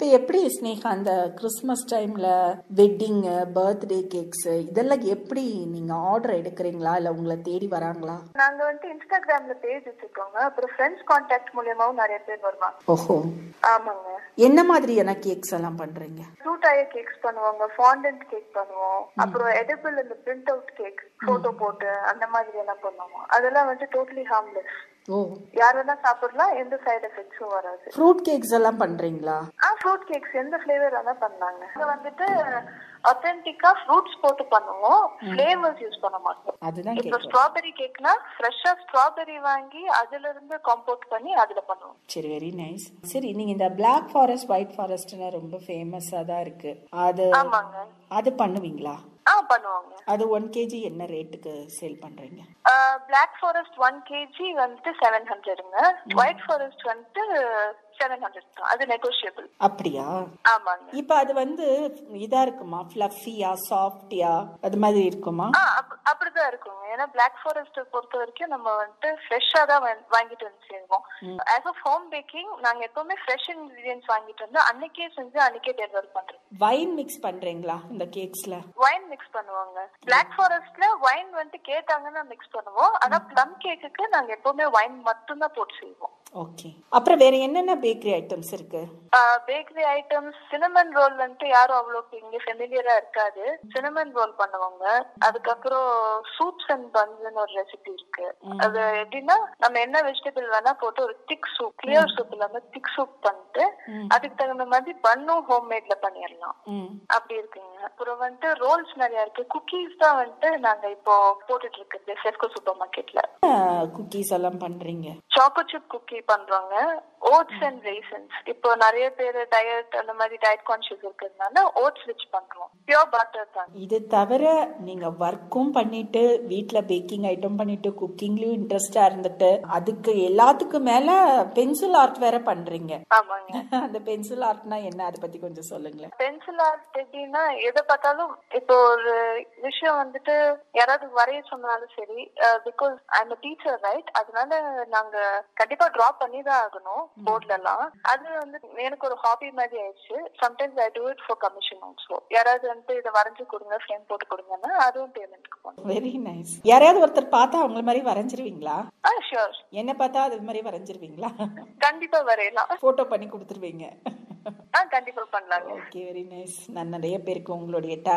இப்போ எப்படி ஸ்னேகா அந்த கிறிஸ்மஸ் டைம்ல வெட்டிங் பர்த்டே கேக்ஸ் இதெல்லாம் எப்படி நீங்க ஆர்டர் எடுக்கிறீங்களா இல்ல உங்களை தேடி வராங்களா நாங்க வந்து இன்ஸ்டாகிராம்ல பேஜ் வச்சிருக்கோங்க அப்புறம் ஃப்ரெண்ட்ஸ் கான்டாக்ட் மூலியமாவும் நிறைய பேர் வருவாங்க ஓஹோ ஆமாங்க என்ன மாதிரியான கேக்ஸ் எல்லாம் பண்றீங்க ஃப்ரூட் ஆய கேக்ஸ் பண்ணுவாங்க ஃபாண்டன்ட் கேக் பண்ணுவோம் அப்புறம் எடிபிள் இந்த பிரிண்ட் அவுட் கேக் போட்டோ போட்டு அந்த மாதிரி எல்லாம் பண்ணுவோம் அதெல்லாம் வந்து டோட்டலி ஹார்ம்லெஸ் ஓ யார் வேணா சாப்பிடலாம் எந்த சைடு எஃபெக்ட்ஸும் வராது ஃப்ரூட் கேக்ஸ் எல்லாம் பண்றீங்களா ஆ ஃப்ரூட் கேக்ஸ் எந்த ஃபிளேவர் வேணா பண்ணலாங்க இது வந்துட்டு அத்தென்டிக்கா ஃப்ரூட்ஸ் போட்டு பண்ணுவோம் ஃபிளேவர்ஸ் யூஸ் பண்ண மாட்டோம் அதுதான் இப்போ கேட்குறேன் ஸ்ட்ராபெரி கேக்னா ஃப்ரெஷ்ஷா ஸ்ட்ராபெரி வாங்கி அதுல இருந்து கம்போட் பண்ணி அதுல பண்ணுவோம் சரி வெரி நைஸ் சரி நீங்க இந்த பிளாக் ஃபாரஸ்ட் ஒயிட் ஃபாரஸ்ட்னா ரொம்ப ஃபேமஸா தான் இருக்கு அது ஆமாங்க அது பண்ணுவீங்களா ஆ பண்ணுவாங்க அது ஒன் கேஜி என்ன ரேட்டுக்கு சேல் பண்றீங்க பிளாக் ஃபாரஸ்ட் ஒன் கேஜி வந்துட்டு செவன் ஹண்ட்ரடுங்க ஒயிட் ஃபாரஸ்ட் வந்துட்டு செவன் ஹண்ட்ரட் தான் அது நெகோஷியபிள் அப்படியா ஆமாங்க இப்ப அது வந்து இதா இருக்குமா ஃபிளஃபியா சாஃப்டியா அது மாதிரி இருக்குமா ஆ அப்- அப்படிதான் இருக்குங்க ஏன்னா பிளாக் ஃபாரஸ்ட் பொறுத்த வரைக்கும் நம்ம வந்துட்டு ஃப்ரெஷ்ஷா தான் வாங்கி- வாங்கிட்டு வந்து செய்வோம் ஆஸ் ஆஃப் ஹோம் பேக்கிங் நாங்க எப்பவுமே ஃப்ரெஷ் இன்கிரீடியன்ஸ் வாங்கிட்டு வந்து அன்னைக்கே செஞ்சு அன்னைக்கே டெலிவர் பண்றோம் வைன் மிக்ஸ் பண்றீங்களா இந்த கேக்ஸ்ல வைன் மிக்ஸ் பண்ணுவாங்க பிளாக் ஃபாரஸ்ட்ல வைன் வந்துட்டு கேட்டாங்கன்னா மிக்ஸ் பண்ணுவோம் ஆனா ப்ளம் கேக்குக்கு நாங்க எப்பவுமே வைன் மட்டும் தான் போட்டு செய்வோம் ஓகே அப்புறம் வேற என்னென்ன பேக்கரி ஐட்டம்ஸ் இருக்கு பேக்கரி ஐட்டம்ஸ் சினமன் ரோல் வந்துட்டு யாரும் அவ்வளோக்கு இங்க ஃபெமிலியரா இருக்காது சினமன் ரோல் பண்ணுவாங்க அதுக்கப்புறம் சூப்ஸ் அண்ட் பன்ஸ்னு ஒரு ரெசிபி இருக்கு அது எப்படின்னா நம்ம என்ன வெஜிடபிள் வேணா போட்டு ஒரு திக் சூப் கிளியர் சூப் இல்லாம திக் சூப் பண்ணிட்டு அதுக்கு தகுந்த மாதிரி பண்ணும் ஹோம்மேட்ல பண்ணிடலாம் ம் அப்படி இருக்குங்க அப்புறம் வந்துட்டு ரோல்ஸ் நிறைய இருக்கு குக்கீஸ் தான் வந்துட்டு நாங்க இப்போ போட்டுட்டு இருக்குது செஸ்கோ சூப்பர் மார்க்கெட்ல குக்கீஸ் எல்லாம் பண்றீங்க சாக்கோ சிப் குக்கி பண்றாங்க ஓட்ஸ் அண்ட் ரேசன்ஸ் இப்போ நிறைய பேர் டயட் அந்த மாதிரி டயட் கான்ஷியஸ் இருக்கிறதுனால ஓட்ஸ் வச்சு பண்றோம் பியோர் பட்டர் தான் இது தவிர நீங்க ஒர்க்கும் பண்ணிட்டு வீட்ல பேக்கிங் ஐட்டம் பண்ணிட்டு குக்கிங்லயும் இன்ட்ரெஸ்டா இருந்துட்டு அதுக்கு எல்லாத்துக்கும் மேல பென்சில் ஆர்ட் வேற பண்றீங்க ஆமாங்க அந்த பென்சில் ஆர்ட்னா என்ன அதை பத்தி கொஞ்சம் சொல்லுங்களேன் பென்சில் ஆர்ட் எப்படின்னா எதை பார்த்தாலும் இப்போ ஒரு விஷயம் வந்துட்டு யாராவது வரைய சொன்னாலும் சரி because I am teacher right அதனால நாங்க கண்டிப்பா டிரா பண்ணி தான் ஆகணும் போர்ட்ல எல்லாம் அது வந்து எனக்கு ஒரு ஹாபி மாதிரி ஆயிடுச்சு sometimes I do it for commission also யாராவது வந்து இதை வரைஞ்சு கொடுங்க ஃப்ரேம் போட்டு கொடுங்கன்னா அதுவும் பேமெண்ட்க்கு போகணும் வெரி நைஸ் யாரையாவது ஒருத்தர் பார்த்தா அவங்கள மாதிரி வரைஞ்சிருவீங்களா ஆ ஷியோர் என்ன பார்த்தா அது மாதிரி வரைஞ்சிருவீங்களா கண்டிப்பா வரையலாம் போட்டோ பண்ணி கொடுத்துருவீங்க ஆ கண்டிப்பா பண்ணலாங்க ஓகே வெரி நைஸ் நான் நிறைய பேருக்கு உங்களுடைய